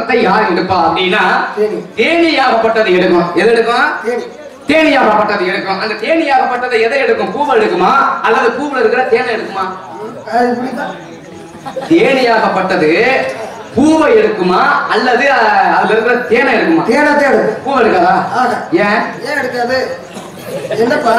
மகரந்தத்தை யார் எடுப்பா அப்படின்னா தேனி. தேனியாகப்பட்டது எடுக்கும் எது எடுக்கும் தேனி தேனியாகப்பட்டது எடுக்கும் அந்த தேனியாகப்பட்டதை எதை எடுக்கும் பூவை எடுக்குமா அல்லது பூவுல இருக்கிற தேனை எடுக்குமா அது இப்படிதான் தேனியாகப்பட்டது பூவை எடுக்குமா அல்லது அஹ், அதுல இருக்கிற தேனை எடுக்குமா தேனத்தை எடுக்கும் பூவை எடுக்காதா ஆக. ஏன் ஏன் எடுக்காது என்னப்பா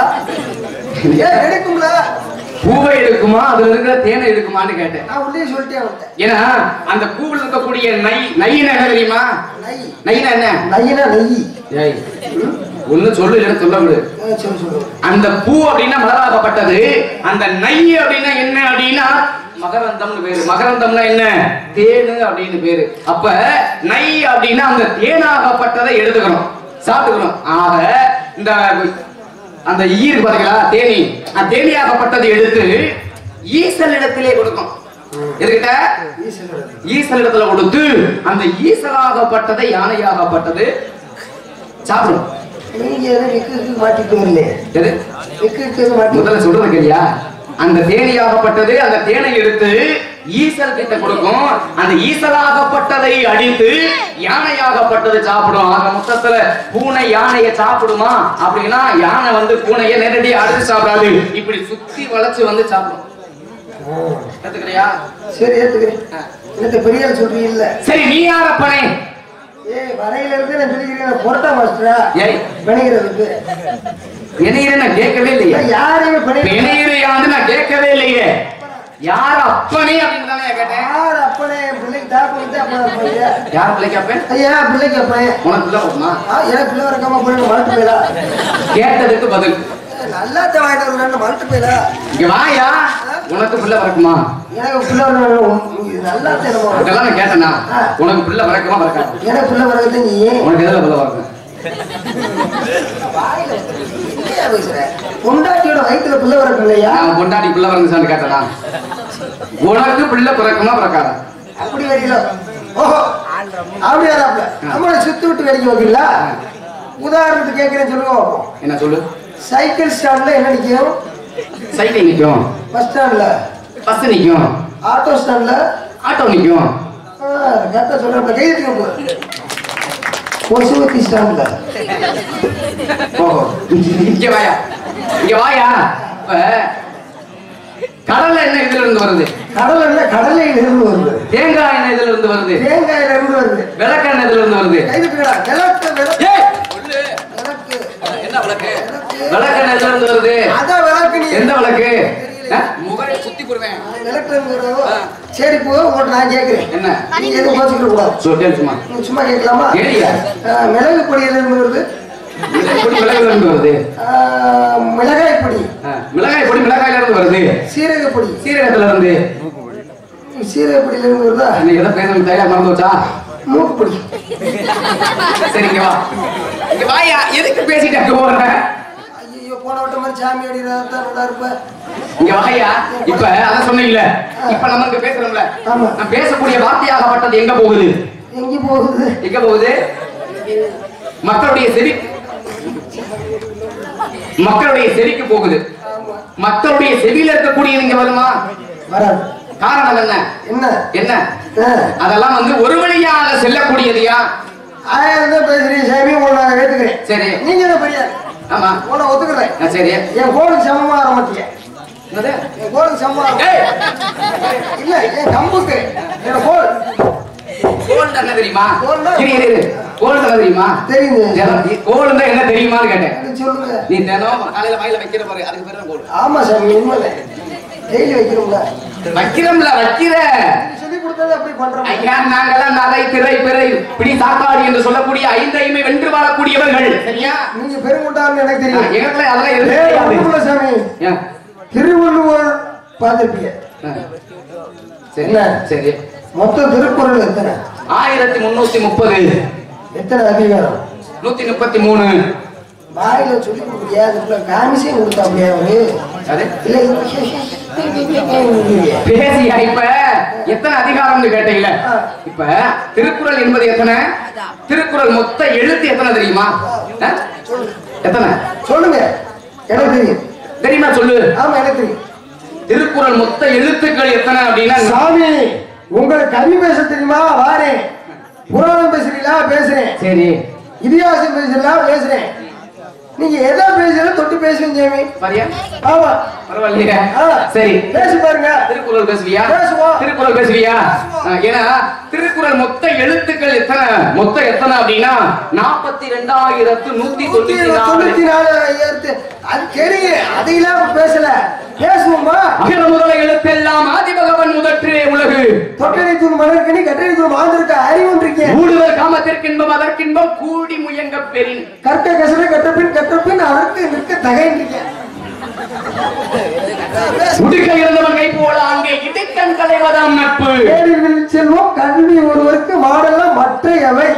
ஏன் எடுக்கும்ல பூவை எடுக்குமா அதுல இருக்கிற தேனை எடுக்குமான்னு கேட்டேன் நான் உள்ளே சொல்லிட்டே வந்தேன் ஏன்னா அந்த பூவில் இருக்கக்கூடிய நை நைனா என்ன தெரியுமா நெய் நைனா என்ன நெய்னா நெய் ஏய் ஒண்ணு சொல்லு இல்லைன்னு சொல்ல விடு ஆ, சொல்லு சொல்லு அந்த பூ அப்படின்னா மலராகப்பட்டது அந்த நை அப்படின்னா என்ன அப்படின்னா மகரந்தம்னு பேரு மகரந்தம்னா என்ன தேனு அப்படின்னு பேரு அப்ப நை அப்படின்னா அந்த தேனாகப்பட்டதை எடுத்துக்கிறோம் சாப்பிட்டுக்கிறோம் ஆக இந்த அந்த ஈ இருக்கு பாத்தீங்களா தேனி அந்த தேனியாகப்பட்டதை எடுத்து ஈசல் இடத்திலே கொடுக்கும் எதுக்கிட்ட ஈஸ்வரன் ஈசல் இடத்துல கொடுத்து அந்த ஈசலாகப்பட்டதை யானையாகப்பட்டது சாப்பிடும் நீங்க எதுவும் விக்கு மாட்டிட்டு வரலையே எது விக்கு மாட்டி முதல்ல சொல்றது கேளியா அந்த தேனியாகப்பட்டது அந்த தேனை எடுத்து ஈசல் கிட்ட கொடுக்கும் அந்த ஈசலாகப்பட்டதை அடித்து யானையாகப்பட்டது சாப்பிடும் ஆக மொத்தத்துல பூனை யானையை சாப்பிடுமா அப்படின்னா யானை வந்து பூனையை நேரடியாக அடிச்சு சாப்பிடாது இப்படி சுத்தி வளைச்சு வந்து சாப்பிடும் கத்துக்கிறியா சரி ஏத்துக்கிறேன் என்னத்த பெரிய ஆள் சொல்றீங்கல்ல சரி நீ யாரப்பனே ஏய் வரையில இருந்து நான் சொல்லிக்கிறேன் பொருட்டா மாஸ்டரா ஏய் பிணைகிறதுக்கு பிணையிற நான் கேட்கவே இல்லையே நான் யாரையுமே பிணை பிணையிறையா வந்து நான் கேட்கவே இல்லையே யார் அப்பனே அப்படின்னு தானே கேட்டேன் யார் அப்பனே என் பிள்ளைக்கு தாப்பு வந்து அப்பா பையா யார் பிள்ளைக்கு அப்பன் ஐயா பிள்ளைக்கு அப்பன் உனக்கு பிள்ளை போகுமா ஆ, எனக்கு பிள்ளை வரக்காம போய் மறுட்டு போயிடா கேட்டதுக்கு பதில் நல்லா தான் வாங்கிட்டு வரலான்னு மறுட்டு போயிடா இங்க வாயா உனக்கு பிள்ளை பிறக்குமா எனக்கு பிள்ளை வரணும் நல்லா தேனமா அதெல்லாம் நான் கேட்டேனா உனக்கு பிள்ளை பிறக்குமா பிறக்காது எனக்கு பிள்ளை வரது நீ உனக்கு எதுல பிள்ளை பிறக்கும் வாயில என்னையா பேசுற பொண்டாட்டியோட வயித்துல பிள்ளை வரக்கு இல்லையா நான் பொண்டாட்டி பிள்ளை பிறந்துச்சான்னு கேட்டனா உனக்கு பிள்ளை பிறக்குமா பிறக்காதா அப்படி வரீங்கள ஓஹோ அப்படி வராப்ல நம்மளை சுத்தி விட்டு கிடைக்க வைக்கல உதாரணத்துக்கு கேட்கிறேன்னு சொல்லுங்க பார்ப்போம். என்ன சொல்லு சைக்கிள் ஸ்டாண்ட்ல என்ன நிற்கும் சைக்கிள் நிக்கும் பஸ் ஸ்டாண்ட்ல பஸ் நிக்கும் ஆட்டோ ஸ்டாண்ட்ல ஆட்டோ நிக்கும் கரெக்டாக சொல்கிறப்ப கையெழுத்துக்க போ கொசுவத்தி ஸ்டாண்ட்ல ஓஹோ இங்க வாயா இங்க வாயா இப்ப கடலை என்ன இதுல இருந்து வருது கடல் என்ன கடலையில இருந்து வருது தேங்காய் எண்ணெய் இதுல இருந்து வருது தேங்காயில இருந்து வருது விளக்கெண்ணெய் இதுல இருந்து வருது கைதுக்குடா விளக்கு விளக்கு ஏய் விளக்கு என்ன விளக்கு விளக்கெண்ணெய் இதுல இருந்து வருது அதான் விளக்கு நீ எந்த விளக்கு முகரை சுத்தி போடுவேன் விளக்குங்கிறதோ சரி போ உங்கள்கிட்ட நான் கேட்கிறேன் என்ன நீங்க எதுவும் கோச்சிக்கிற கூடாது சொல்லு சும்மா நீங்க சும்மா கேட்கலாமா கேளியா ஆ, மிளகு பொடியில இருந்து வருது பொடி மிளகாயில இருந்து வருது ஆ, மிளகாய் பொடி ஆ, மிளகாய் பொடி மிளகாயில இருந்து வருது சீரக பொடி சீரகத்துல இருந்து சீரக பொடியில இருந்து வருதா இன்னைக்கு எதை பேச தயார் மறந்து வச்சா மூக்கு பொடி சரி இங்க வா இங்க வாயா எதுக்கு பேசிட்டு அங்க போற ஐயோ போன வட்ட மாதிரி சாமி அடிக்கிறதா தான் நல்லா இருப்ப இங்க வாயா இப்ப அதான் சொன்னீங்கல்ல இப்ப நம்ம இங்க பேசுறோம்ல ஆமா. நான் பேசக்கூடிய வார்த்தையாகப்பட்டது எங்க போகுது எங்க போகுது எங்க போகுது மக்களுடைய செவி மக்களுடைய செவிக்கு போகுது மக்களுடைய செவியில இருக்கக்கூடியது இங்க வருமா வராது காரணம் என்ன என்ன என்ன ஆ, அதெல்லாம் வந்து ஒரு வழியாக செல்லக்கூடியதுயா ஆயிரம் தான் பேசுறீங்க சாமி உன்னை ஏத்துக்கிறேன் சரி நீங்க என்ன பெரிய ஆமா உன்னை ஒத்துக்கிறேன் ஆ, சரி என் கோலுக்கு சமமா வர மாட்டீங்க என்னது? என் கோலுக்கு சமமா வர ஏய், இல்ல என் கம்புக்கு என் கோல் கோல்டு என்ன தெரியுமா கோல்டா? இரு, இரு, இரு. கோல்டு என்ன தெரியுமா தெரியுது தினம் கோல்டுனா என்ன தெரியுமான்னு கேட்டேன் எனக்கு சொல்லுங்க நீ தினம் காலையில வாயில வைக்கிற பாரு அதுக்கு பேர் தான் கோல்டு ஆமா சாமி உண்மையில டெய்லி வைக்கிறோம்ல வைக்கிறோம்ல வைக்கிற நீங்க சொல்லி கொடுத்தது அப்படி பண்றோம் ஐயா நாங்கெல்லாம் நரை திரை பிறை பிடி சாக்காடி என்று சொல்லக்கூடிய ஐந்தையுமே வென்று வாழக்கூடியவர்கள் சரியா நீங்க பெருங்குட்டான்னு எனக்கு தெரியும் எங்களுக்கு அதெல்லாம் எதுவும் ஏய், தெரியாது. ஒண்ணுமில்ல சாமி ஏன்? திருவள்ளுவர் பார்த்திருப்பீங்க ஆ. சரி என்ன? சரி மொத்த திருக்குறள் எத்தனை ஆயிரத்தி முன்னூத்தி முப்பது எத்தனை அதிகாரம் நூத்தி முப்பத்தி மூணு வாயில சொல்லி கொடுக்குறியா அதுக்குள்ள காமிஷன் கொடுத்தா அப்படியா அவரு அது இல்ல பேசியா இப்ப எத்தனை அதிகாரம்னு கேட்டீங்கள இப்ப திருக்குறள் என்பது எத்தனை திருக்குறள் மொத்த எழுத்து எத்தனை தெரியுமா ஆ? எத்தனை சொல்லுங்க எனக்கு தெரியும் தெரியுமா சொல்லு ஆமா எனக்கு தெரியும் திருக்குறள் மொத்த எழுத்துக்கள் எத்தனை அப்படின்னா சாமி உங்களுக்கு கவி பேச தெரியுமா வாரேன் புராணம் பேசுறீங்களா பேசுறேன் சரி இதிகாசம் பேசுறீங்களா பேசுறேன் நீங்க எதை பேசுறீங்க தொட்டு பேசுங்க ஜெயமி பாரியா ஆமா பரவாயில்லையே ஆ. சரி பேசி பாருங்க திருக்குறள் பேசுவியா பேசுவோம். திருக்குறள் பேசுவியா ஆ, ஏன்னா திருக்குறள் மொத்த எழுத்துக்கள் எத்தனை மொத்தம் எத்தனை அப்படின்னா நாற்பத்தி ரெண்டாயிரத்து நூத்தி நூத்தி தொண்ணூத்தி நாலு தொண்ணூத்தி நாலு எடுத்து அது தெரியும் அதையெல்லாம் பேசல பேசுவோமா அகில முதல எழுத்தெல்லாம் ஆதிபகவன் முதற்றே உலகு தொட்டனை தூள் மலர்கனி கட்டளை தூள் வாழ்ந்திருக்க அறிவு இருக்கேன் ஊடுதல் காமத்திற்கின்பம் அதற்கின்பம் கூடி முயங்க பெறின் கற்க கசட கட்டப்பின் கட்டப்பின் அதற்கு நிற்க தகைன்றிருக்கேன் உடுக்க இருந்தவன் கை போல அங்கே இடுக்கண் களைவதாம் நட்பு ஏழில் செல்வம் கல்வி ஒருவருக்கு மாடெல்லாம் மற்ற எவை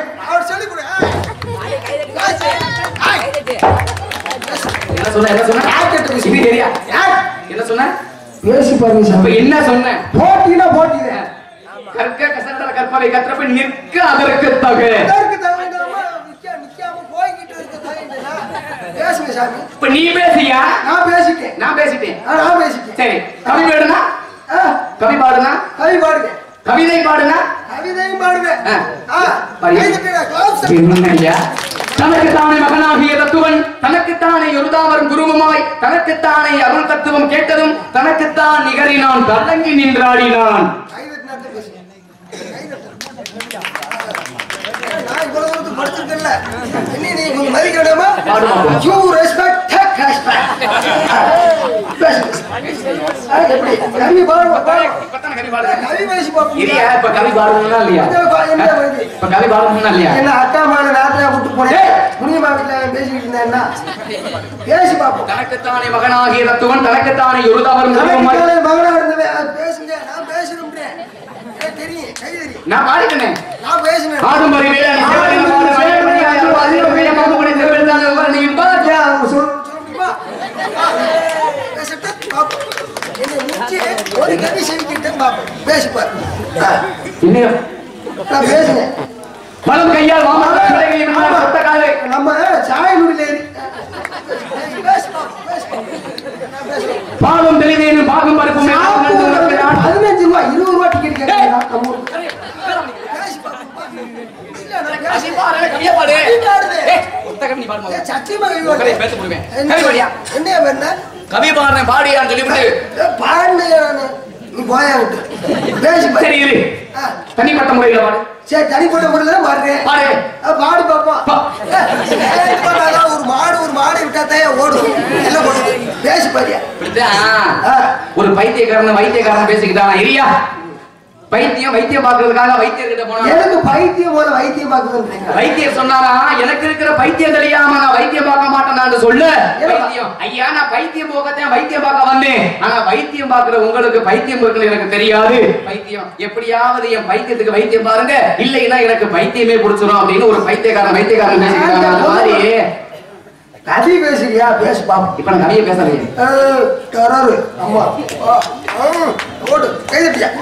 என்ன சொன்ன என்ன சொன்ன இது தெரியா என்ன சொன்ன பேசி பாருங்க இப்ப சாமி என்ன சொன்ன போட்டினா போட்டிதான் கற்க கசடர கற்பவை கற்றப்ப நிற்க அதற்கு தகு அதற்கு தகுந்தாம நிக்க- நிக்காம போய்கிட்டு இருக்க தகுந்தா? பேசுங்க சாமி இப்ப நீ பேசியா நான் பேசிட்டேன் நான் பேசிட்டேன் ஆ, நான் பேசிட்டேன் சரி கவி பாடுனா ஆ, கவி பாடுனா கவி பாடுங்க கவிதை பாடுனா கவிதையும் பாடுவேன் ஆ. ஆ, பாரு. கை தட்டுடா, gloves தட்டு. என்னய்யா? தனக்குத்தானே மகனாகிய தத்துவன் தனக்குத்தானே யுருதாவரும் குருவுமாய் தனக்குத்தானே அருள் தத்துவம் கேட்டதும் தனக்குத்தான் நிகரினான் தள்ளங்கி நின்றாடினான் கை தட்டினா தான் பேசுங்க. கை தட்டு. நான் இவ்வளவு தூரத்துக்கு படிச்சிருக்கேன்ல. என்ன நீ கொஞ்சம் மதிக்க வேண்டாமா? பாடுமா. You respect, take respect. ஆ, பேசுங்க. ஆ, எப்படி? கவி பாடுவா, பாடுவா. இப்பத்தானே கவி பாடுறேன். கவி பேசி பார்ப்போம். இல்லையா இப்ப கவி பாடுறதுனா இல்லையா என்ன பா- என்ன வருது? இப்ப கவி பாடுறதுனா இல்லையா என்ன அக்கா மான நாட்டில விட்டு போனேன் புனியமா வீட்டுல பேசிக்கிட்டு இருந்தேன்னா பேசி பார்ப்போம் தனக்குத்தானே மகனாகிய தத்துவன் தனக்குத்தானே யுருதாவரும் குருவுமாய் எனக்கு மகனா இருந்தவன் அது பேசுங்க நான் பேசணும்ன்றேன் எனக்கு தெரியும் கை தெரியும் நான் பாடிட்டேனே நான் பேசினேன் ஆடும் பரி வேலை நீ சேவடி பாடு மழை மணி ஆயிரம் அதிலும் பெரிய மாம்பு கொடி செல்வெடுத்தால் எவ்வாறு நீ பா ஏன் அவங்க சொல் சொல்ல முடியுமா பேசட்டு பார்ப்போம் என்னை முடிச்சு ஒரு கவி செஞ்சுக்கிட்டு பார்ப்போம் பேசிப்பார் இன்னும் நான் பேசினேன் பலம் கையால் மாமல்ல கடைகளில் இருந்தால் சொத்த காலை நம்ம சாயலுடியில் ஏறி பேசி பார்ப்போம் பேசி பார்ப்போம் நான் பேசுறேன் பாலும் தெளிவேனும் பாகும் பருப்பும் எல்லாம் நடந்து உனக்கு பதினஞ்சு ரூபா இருபது ரூபா டிக்கெட் கேட்கறேன் நம்ம ஊருக்கு. பேசி பார்ப்போம். இல்ல, நான் பேசி- கவியா பாடு கவி பாடுது. ஏய், ஒத்த கவி நீ பாடு ஏய், சத்தியமா கவி உட்காரு, பாடுது. பேச முடியுமே. என்ன கவி பாடியா? என்ன பண்ண கவி பாடுறேன் பாடியான்னு சொல்லிவிட்டு பாடுனேன் நானு. நீ போயா விட்டு பேசி பாரு. சரி இரு ஆ, தனிப்பட்ட முறையில பாடு சரி தனிப்பட்ட முறையில் தான் பாடுறேன் பாடு ஆ, பாடு பாப்போம் பா. ஏய், பாடாதா, ஒரு மாடு ஒரு மாடு விட்டாதான் ஓடும் எல்லாம் போடுது பேசி பாரியா இப்படித்தான் ஆ. ஒரு பைத்தியக்காரன் வைத்தியக்காரன் பேசிக்கிட்டான் இரியா பைத்தியம் வைத்தியம் பார்க்கறதுக்காக வைத்தியர்கிட்ட போனா எனக்கு பைத்தியம் போல வைத்தியம் பார்க்குதுன்றீங்க வைத்தியர் சொன்னாரா எனக்கு இருக்கிற பைத்தியம் தெரியாம நான் வைத்தியம் பார்க்க மாட்டேன் சொல்லு வைத்தியம் ஐயா நான் பைத்தியம் போக்கத்தான் வைத்தியம் பார்க்க வந்தேன் ஆனா வைத்தியம் பார்க்கிற உங்களுக்கு பைத்தியம் இருக்குன்னு எனக்கு தெரியாது பைத்தியம் எப்படியாவது என் பைத்தியத்துக்கு வைத்தியம் பாருங்க இல்லைன்னா எனக்கு பைத்தியமே பிடிச்சிரும் அப்படின்னு ஒரு பைத்தியக்காரன் வைத்தியக்காரன் பேசிக்கிறாங்க அந்த மாதிரி கதி பேசுறியா பேசி பாப்போம் இப்ப நான் நிறைய பேசுறேன் ஏய், டெரரு. ஆமா ஆ, ஆ, ஓடு கை தட்டியா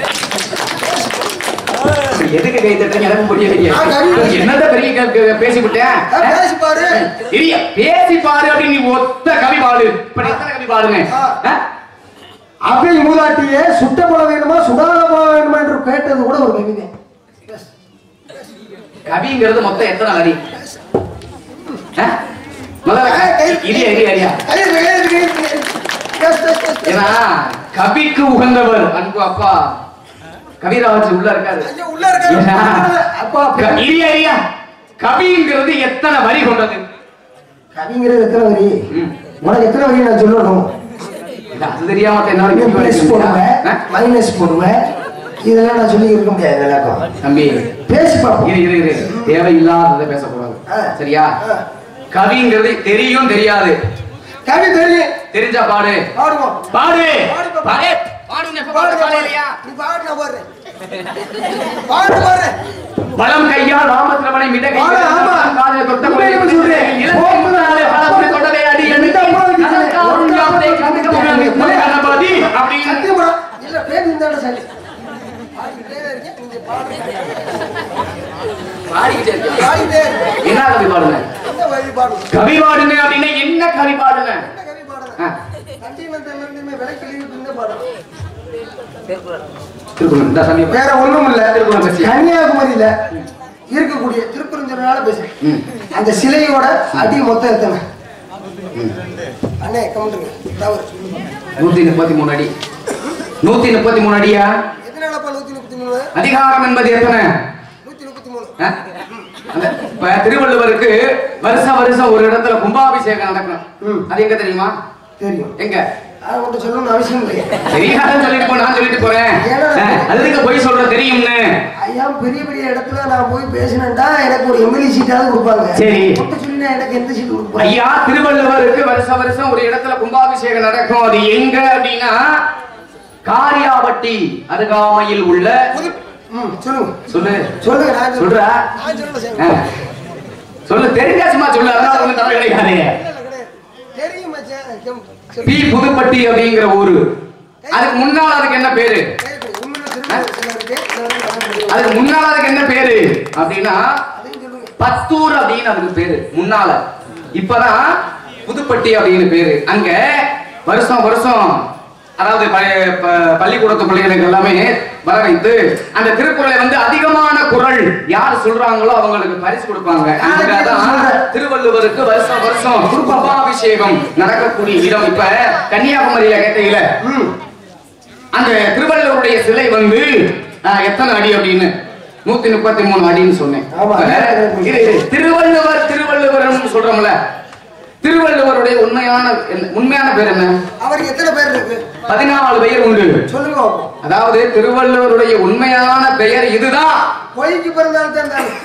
எதுக்கு கை தட்டுறீங்க எனக்கு புரியலையே நான் கவி பேசுறேன். என்னத்த பெரிய க- க- பேசிவிட்டேன் ஆ, பேசி பாரு இரிய பேசி பாரு அப்படின்னு நீ ஒத்த கவி பாடு இப்ப நீ எத்தனை கவி பாடுங்க ஆ. ஆ? அவை மூதாட்டியே சுட்ட பழம் வேணுமா சுடாத பழம் வேணுமா என்று கேட்டது கூட ஒரு கவிதை கவிங்கிறது மொத்தம் எத்தனை வரி ஆ? முதல்ல ஆ, கை- இரியா இரியா இரியா கை இருக்கு, கை இருக்கு, கை இருக்கு, கை இருக்கு. பேசு, பேசு, பேசு, பேசு. ஏன்னா கவிக்கு உகந்தவர் அன்பு அப்பா கவிராஜ் உள்ள இருக்காரு ஐயா, உள்ள இருக்காரு. ஏன்னா, அப்பா, க- இரியா இரியா கவிங்கிறது எத்தனை வரி கொண்டது கவிங்கிறது எத்தனை வரி ம். உனக்கு எத்தனை வரி நான் சொல்லணும் இல்ல, அது தெரியாம என்ன நீ பிளஸ் போடுவேன் ஆ? மைனஸ் போடுவேன் இதெல்லாம் நான் சொல்லி இருக்க முடியாது எல்லாருக்கும் தம்பி பேசி பார்ப்போம் இரு இரு இரு தேவையில்லாததை பேசக்கூடாது ஆ. சரியா ஆ. கவிங்கிறது தெரியும் தெரியாது கவி தெரியும் தெரிஞ்சா பாடு பாடுவோம் பாடு பாடு பாப்பா. பாடு பாடுங்க எப்ப பாடு பாடு பாடு இல்லையா நீ பாடு நான் பாடுறேன் பாடு பாடுறேன் பலம் கையால் ராமத்திரமனை மிடகை ஆமா, ஆமா. காலில் தொட்ட உண்மையை குறையை சொல்றேன். இலக்கினாலே பலமுறை தொடரை அடி இந்த எண்ணி அம்மா வந்து அதற்கு அருள் யாவதை கண்டுக்க முடியாது. முன் கணபதி அப்படின்னு சத்தியம் படம். இல்ல பேர் இந்த இடம் சரி பாடிக்கிட்டே இருக்கேன், நீங்க பாடுங்க. பாடிக்கிட்டே இருக்கேன். பாடிக்கிட்டே இருக்கேன். என்ன கவி பாடுங்க என்ன வழி பாடுங்க கவி பாடுங்க அப்படின்னா என்ன கவி பாடுங்க என்ன கவி பாடுங்க ஆ, கண்டிமத்தில் இருந்துமே விலைக்கு லீவு இருந்தே பாடுங்க திருக்குறள் இந்த சமயம் வேற ஒண்ணும் இல்ல திருக்குறள் பேசி கன்னியாகுமரியில இருக்கக்கூடிய திருப்பரஞ்சனால பேசுறேன் ம். அந்த சிலையோட அடி மொத்தம் எத்தனை அண்ணே கமெண்ட்டுங்க தவறு நூத்தி முப்பத்தி மூணு அடி நூத்தி முப்பத்தி மூணு அடியா எத்தனாலப்பா நூத்தி முப்பத்தி மூணு அதிகாரம் என்பது எத்தனை நூத்தி முப்பத்தி மூணு ஆ? அந்த இப்ப திருவள்ளுவருக்கு வருஷம் வருஷம் ஒரு இடத்துல கும்பாபிஷேகம் நடக்கணும் ம். அது எங்க தெரியுமா தெரியும் எங்க அதை மட்டும் சொல்லணும்னு அவசியம் இல்லை தெரியாதுன்னு சொல்லிட்டு போ நான் சொல்லிட்டு போறேன் ஆ, அதுக்கு போய் சொல்ற தெரியும்னு ஐயா பெரிய பெரிய இடத்துல நான் போய் பேசினேன்டா எனக்கு ஒரு எம்எல்ஏ சீட்டாவது கொடுப்பாங்க சரி. மட்டும் சொல்லினா எனக்கு எந்த சீட் கொடுப்பாங்க ஐயா திருவள்ளுவருக்கு வருஷ வருஷம் ஒரு இடத்துல கும்பாபிஷேகம் நடக்கும் அது எங்க அப்படின்னா காரியாவட்டி அருகாமையில் உள்ள புது ம் சொல்லுங்க சொல்லு சொல்லுங்க நான் சொல்றேன் சொல்றா நான் சொல்றேன் ஆ. சாமி. சொல்லு தெரிஞ்சா சும்மா சொல்லு அதனால ஒண்ணும் தவறு கிடையாது இல்ல, இல்ல, கிடையாது. தெரியும் மச்சான் கேம். சொல்லு. பி புதுப்பட்டி அப்படிங்கிற ஊரு அதுக்கு முன்னால அதுக்கு என்ன பேரு சரி, சரி. உண்மையில திரும்ப சில இருக்கு. சில இருக்கு, அதான் தெரியும். அதுக்கு முன்னால அதுக்கு என்ன பேரு அப்படின்னா அதையும் சொல்லுங்க. பத்தூர் அப்படின்னு அதுக்கு பேரு முன்னால இப்பதான் புதுப்பட்டி அப்படின்னு பேரு அங்க வருஷம் வருஷம் அதாவது ப- ப- பள்ளிக்கூடத்து பிள்ளைகளுக்கு எல்லாமே வர வைத்து அந்த திருக்குறளை வந்து அதிகமான குறள் யார் சொல்றாங்களோ அவங்களுக்கு பரிசு கொடுப்பாங்க அங்கதான் திருவள்ளுவருக்கு வருஷம் வருஷம் குருபாபிஷேகம் நடக்கக்கூடிய இடம் இப்ப கன்னியாகுமரியில கேட்டீங்கள ம். அந்த திருவள்ளுவருடைய சிலை வந்து ஆஹ், எத்தனை அடி அப்படின்னு நூத்தி முப்பத்தி மூணு அடின்னு சொன்னேன் ஆமா. இப்ப, இரு, இரு. திருவள்ளுவர் திருவள்ளுவர் சொல்றோம்ல திருவள்ளுவருடைய உண்மையான என்ன- உண்மையான பேர் என்ன அவருக்கு எத்தனை பேர் இருக்கு பதினாலு பெயர் உண்டு சொல்லுங்க பாப்போம். அதாவது திருவள்ளுவருடைய உண்மையான பெயர் இதுதான் பொய்க்கு பிறந்தாலும் தான் தானே.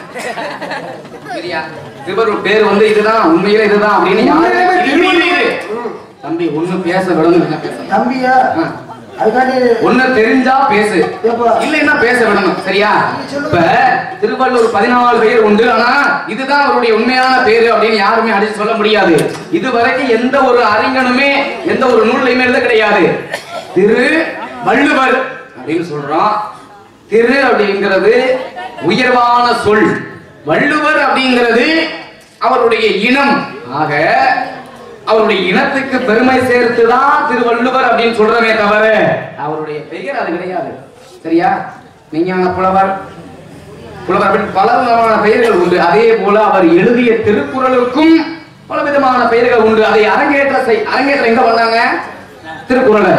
சரியா திருவள்ளுவர் பேர் வந்து இதுதான் உண்மையில இதுதான் அப்படின்னு யாரு- உண்மையிலே இரு, இரு, இரு. ம். தம்பி ஒண்ணு பேச விடணும் இல்ல பேச தம்பியா ஆ. அதுக்காண்டி ஒண்ணு தெரிஞ்சா பேசு எப்பா? இல்லைன்னா பேச விடணும் சரியா நீ சொல்லுங்க. இப்ப திருவள்ளூர் பதினாலு பேர் உண்டு ஆனா இதுதான் அவருடைய உண்மையான பேரு அப்படின்னு யாருமே அடிச்சு சொல்ல முடியாது இதுவரைக்கும் எந்த ஒரு அறிஞனுமே எந்த ஒரு நூல்லையுமே எழுத கிடையாது திரு வள்ளுவர் அப்படின்னு சொல்றோம் திரு அப்படிங்கிறது உயர்வான சொல் வள்ளுவர் அப்படிங்கிறது அவருடைய இனம் ஆக அவருடைய இனத்துக்கு பெருமை சேர்த்துதான் திருவள்ளுவர் அப்படின்னு சொல்றமே தவிர அவருடைய பெயர் அது கிடையாது சரியா விஞ்ஞான புலவர் புலவர் அப்படின்னு பல விதமான பெயர்கள் உண்டு அதே போல அவர் எழுதிய திருக்குறளுக்கும் பல விதமான பெயர்கள் உண்டு அதை அரங்கேற்ற செய் அரங்கேற்றம் எங்க பண்ணாங்க திருக்குறளை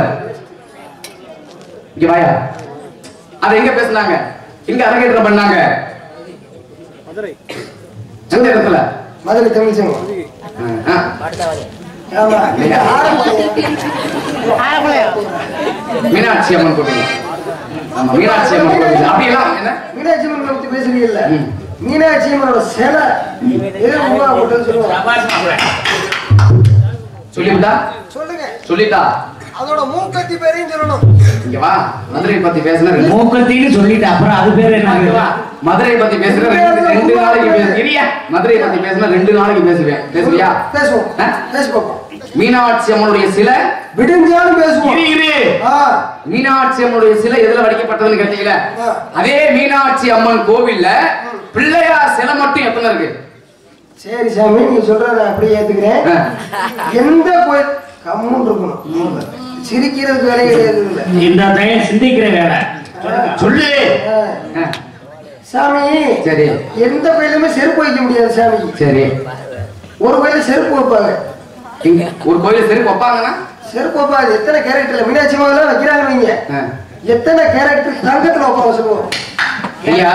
இங்க வாயா அதை எங்க பேசுனாங்க எங்க அரங்கேற்றம் பண்ணாங்க எந்த இடத்துல மதுரை தமிழ் சங்கம் ஆ, ஆ. ஆமா இது ஆரம்பம். மீனாட்சி அம்மன் கோவில் ஆமா மீனாட்சி அம்மன் கோவில் அப்படியெல்லாம் என்ன மீனாட்சி அம்மன் பத்தி பேசுறீங்கல்ல ம். மீனாட்சி அம்மனோட சிலை எது உருவா போட்டது சொல்லுவாங்க சொல்லிவிட்டா சொல்லுங்க சொல்லிட்டா அதோட மூக்கத்தி பேரையும் சொல்லணும் இங்க வா மதுரை பத்தி பேசுன ரெண்டு- மூக்கத்தின்னு சொல்லிட்டு அப்புறம் அது பேர் இங்க என்ன வா. மதுரை பத்தி பேசுற ரெண்டு ரெண்டு நாளைக்கு பேசு இரியா மதுரை பத்தி பேசுன ரெண்டு நாளைக்கு பேசுவேன் பேசுவியா பேசுவோம் ஆ? பேசி பார்ப்போம் மீனாட்சி அம்மனுடைய சிலை விடிஞ்சாலும் பேசுவோம் இரு இரு ஆ மீனாட்சி அம்மனுடைய சிலை எதுல வடிக்கப்பட்டதுன்னு கேட்டீங்களா ஆ. அதே மீனாட்சி அம்மன் கோவில்ல பிள்ளையார் சிலை மட்டும் எத்தனை இருக்கு சரி சாமி நீங்க சொல்றத நான் அப்படியே ஏத்துக்கிறேன் ஆ. எந்த கோயில் கம்முன்னு இருக்கணும் சிரிக்கிறதுக்கு வேலை கிடையாது இல்ல இந்த தயம் சிந்திக்கிற வேலை சொல்லு ஆ. ஆ, சாமி சரி எந்த கோயிலுமே செருப்பு வைக்க முடியாது சாமி சரி ஒரு கோயில செருப்பு வைப்பாங்க இங்க ஒரு கோயில் சரி வைப்பாங்கன்னா செருப்பு வைப்பாங்க எத்தனை கேரக்டர்ல மீனாட்சி அம்மாவெல்லாம் வைக்கிறாங்க நீங்க ஆ. எத்தனை கேரக்டர் தங்கத்துல வைப்பாங்க சொல்லுவோம் ஐயா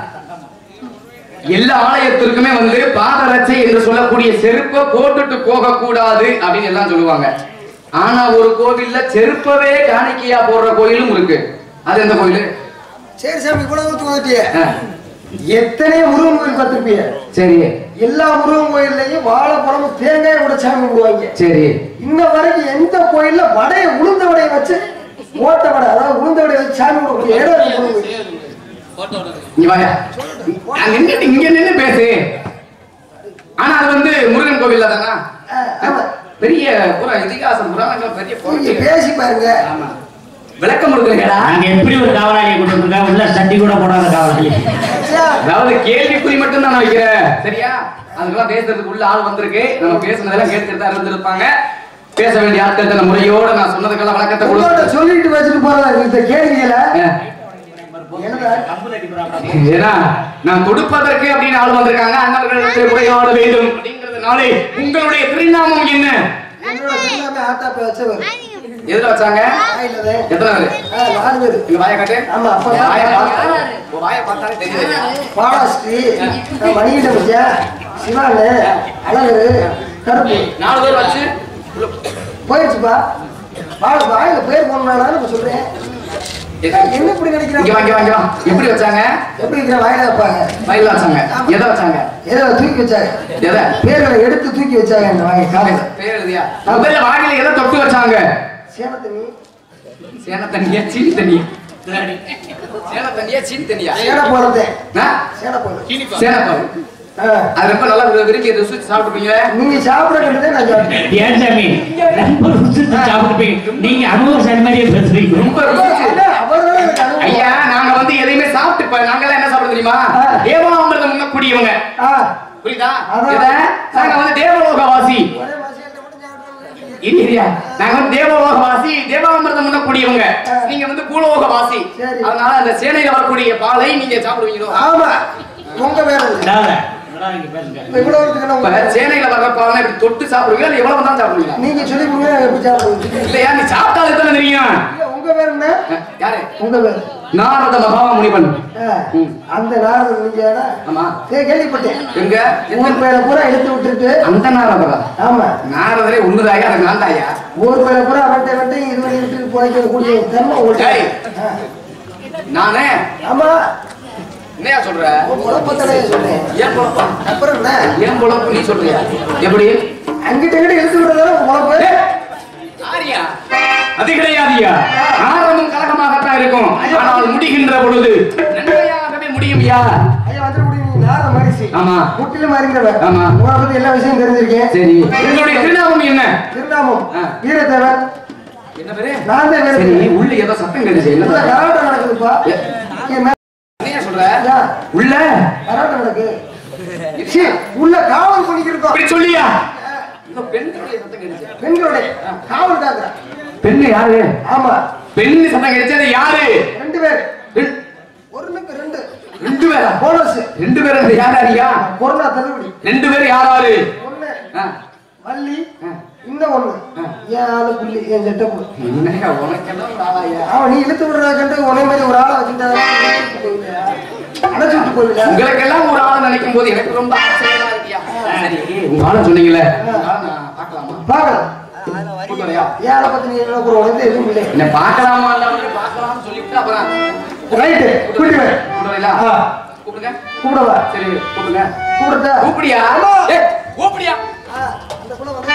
எல்லா ஆலயத்திற்குமே வந்து பாதரட்சை என்று சொல்லக்கூடிய செருப்பை போட்டுட்டு போக கூடாது அப்படின்னு எல்லாம் சொல்லுவாங்க ஆனா ஒரு கோவில்ல செருப்பவே காணிக்கையா போடுற கோயிலும் இருக்கு அது எந்த கோயில் சரி சாமி இவ்வளவு தூரத்துக்கு வந்துட்டியே எத்தனை முருகன் கோயில் பார்த்திருப்பீங்க சரி எல்லா முருகன் கோயில்லையும் வாழைப்பழமும் தேங்காய் கூட சாமி விடுவாங்க சரி இன்ன வரைக்கும் எந்த கோயில்ல வடைய உளுந்த வடையை வச்சு ஓட்ட வடை அதாவது உளுந்த வடையை வச்சு சாமி விடக்கூடிய இடம் இருக்கு முருகன் கோயில். இங்க வாயா நான் நின்னுட்டு இங்க நின்னு பேசு ஆனா அது வந்து முருகன் கோவில்ல தானா ஆ, ஆமா. பெரிய புற இதிகாசம் புராணங்கள் பெரிய நீங்க புரட்சி. பேசி பாருங்க ஆமா விளக்கம் கொடுக்குறீங்களா நாங்க எப்படி ஒரு காவலாளியை கொண்டு வந்திருக்கோம் உள்ள சட்டி கூட போடாத காவலாளி ஐயா, அதாவது கேள்விக்குறி மட்டும் தான் நான் வைக்கிறேன் சரியா அதுக்கெல்லாம் பேசுறதுக்கு உள்ள ஆள் வந்திருக்கு நம்ம பேசுனதெல்லாம் கேட்டுட்டு தான் இருந்திருப்பாங்க பேச வேண்டிய ஆட்கள் நான் முறையோட நான் சொன்னதுக்கெல்லாம் விளக்கத்தை உங்கள்ட்ட கொடுத்து சொல்லிட்டு வச்சுட்டு போறதா இந்த கேள்விகளை எனது இருக்கிறார் கம்பு தட்டி போறாங்க ஏன்னா நான் தொடுப்பதற்கு அப்படின்னு ஆள் வந்திருக்காங்க அண்ணவர்களிடத்தில் உரையாட வேண்டும் அப்படிங்கிறதுனாலே உங்களுடைய திருநாமம் என்ன என்னோட எல்லாமே ஆத்தாப்ப வச்சவர் எதுல வச்சாங்க வாயிலவே எத்தனை பேரு ஆ, நாலு பேர் எங்க வாயை காட்டு ஆமா அப்ப என் வாயை பார்த்தா உன் வாயை பார்த்தாலே தெரியுது பாலாஸ்ரீ மணிகிட்ட பத்தியா சிவானு அழகு கருப்பு நாலு பேர் வச்சு போயிடுச்சுப்பா வாழ வாயில பேர் போனாலும் இப்ப சொல்றேன் என்ன இப்படி இங்க வா, இங்க வா, நினைக்கிறாங்க இங்க வா. எப்படி வச்சாங்க எப்படி இருக்கிற வாயில வைப்பாங்க வயல்ல வச்சாங்க எதை வச்சாங்க ஏதோ தூக்கி வச்சாங்க எதை பேர்களை எடுத்து தூக்கி வச்சாங்க இந்த வாங்கி காலையில பேர் எழுதியா முதல்ல வாயில எதை தொட்டு வச்சாங்க சேனத்தண்ணி சேன தண்ணியா சீனி தண்ணியா சேன தண்ணியா சீனி தண்ணியா சேனை போறது ஆ? சேனை போறது சேன பாரு அது ரொம்ப நல்லா விரும்பி ருசிச்சு சாப்பிட்டுப்பீங்க நீங்க சாப்பிட வேண்டியதே நான் சாப்பிட்டேன் ஏன் சாமி ரொம்ப ருசிச்சு சாப்பிட்டுப்பீங்க நீங்க அனுபவம் மாதிரியே பேசுறீங்க ரொம்ப ருசிச்சு அவர்தான் எனக்கு அனுபவம். ஐயா நாங்க வந்து எதையுமே சாப்பிட்டு இப்ப நாங்கெல்லாம் என்ன சாப்பிட தெரியுமா ஆ. தேவாமிர்தம் உண்ணக்கூடியவங்க ஆ, புரியுதா அதான். எதை? நாங்க வந்து தேவலோகவாசி ஒரே மாசியாட்ட மட்டும் சாப்பிடுறேன். இரு, இருயா. நாங்க வந்து தேவலோகவாசி தேவாமிர்தம் உண்ணக்கூடியவங்க ஆ. நீங்க வந்து பூலோகவாசி சரி. அதனால அந்த சேனையில வரக்கூடிய பாலை நீங்க சாப்பிடுவீங்களோ ஆமா உங்க பேர் என்ன? இல்லாத, இதெல்லாம் நீங்க பேசுங்க இப்ப இவ்வளவு இருக்குன்னா இப்ப உங்க- சேனையில வர்ற பாலை இப்படி தொட்டு சாப்பிடுவீங்களா இல்ல எவ்வளவு தான் சாப்பிடுவீங்களா நீங்க சொல்லி கொடுங்க நான் எப்படி சாப்பிடுவீங்க இல்லையா நீ சாப்பிட்டாலே தானே தெரியும் இல்ல, உங்க பேர் என்ன அஹ், யாரு உங்க பேர் நாரத மகா முனிவன் ஆ, ம். அந்த நாரதர் நீங்க யாரா? ஆமா ஏய், கேள்விப்பட்டேன் எங்க ஊர் பேரை பூரா எடுத்து விட்டுட்டு அந்த நாரதரா ஆமா நாரதரே ஒண்ணுதாயா அது நான் தாயா ஊர் பேரை பூரா அவன்கிட்ட அவன்கிட்ட இது பண்ணி விட்டு போய்க்கக்கூடிய தன்மை ஏய். உங்களுக்கு ஆ. நானே ஆமா என்னையா சொல்ற உன் குழப்பத்தடைய சொன்னேன் ஏன் குழப்பம் அப்புறம் என்ன ஏன் குழப்பம் நீ சொல்றியா எப்படி அங்கிட்ட இங்கிட்ட எடுத்து விடுறதால குழப்பம் ஏய், ஆரியா அது கிடையாதுயா ஆரம்பம் கலகமாகத்தான் இருக்கும் ஆனால் முடிகின்ற பொழுது நன்மையாகவே முடியும் யா ஐயா வந்துட முடியும் நீங்க நார மரிசி ஆமா முற்றிலும் அறிந்தவர் ஆமா. உங்களை பத்தி எல்லா விஷயம் தெரிஞ்சிருக்கேன் சரி உங்களுடைய திருநாமம் என்ன திருநாமம் ஆ. வீரத்தேவன் என்ன பேரு நான் தான் சரி வீரத்தேவன் உள்ள ஏதோ சத்தம் கேட்டுச்சு உள்ள என்ன கராட்டம் நடக்குதுப்பா இங்க மே- என்னையா சொல்ற ஐயா, உள்ள கராட்டம் நடக்கு சீ, உள்ள காவல் பண்ணிக்கிருக்கோம் அப்படி சொல்லியா ஏதோ பெண்களுடைய சத்தம் கேட்டுச்சு பெண்களுடைய காவல் காக்குற பெண்ணு யாரு ஆமா பெண் சத்தம் கேட்டுச்சு அது யாரு ரெண்டு பேர் ரெண்டு- ஒருனுக்கு ரெண்டு ரெண்டு பேரா போனஸ் ரெண்டு பேரும் அது யார் யாரியா கொரோனா தள்ளுபடி ரெண்டு பேரும் யார் யாரு ஒண்ணு ஆ, வள்ளி ஆ. இன்னும் ஒண்ணு ஆ. என் ஆளு புள்ளி என் செட்ட புள்ளி என்னய்யா, உனக்கெல்லாம் ஒரு ஆளாயா? அவன் நீ இழுத்து விடுறத கண்டு உன்னை மாதிரி ஒரு ஆளை வச்சுட்டா அடைச்சு விட்டு போயில உங்களுக்கெல்லாம் ஒரு ஆள் நினைக்கும் போது எனக்கு ரொம்ப ஆச்சரியமா இருக்கியா சரி உங்க ஆளை சொன்னீங்கல்ல உங்க ஆளை நான் பார்க்கலாமா பார்க்கலாம் கூட்டு வரையா ஏன் ஆளை பத்தி நீ என்ன ஒரு உனக்கு எதுவும் இல்லை என்ன பார்க்கலாமா இல்லாம பார்க்கலாம்னு சொல்லிட்டு அப்புறம் ரைட்டு கூட்டி வை கூட்டு வரீங்களா ஆ. கூப்பிடுங்க கூப்பிடவா சரி கூப்பிடுங்க கூப்பிடுதா கூப்பிடியா ஆமா. ஏய், கூப்பிடியா ஆ, இந்த புள்ள வந்து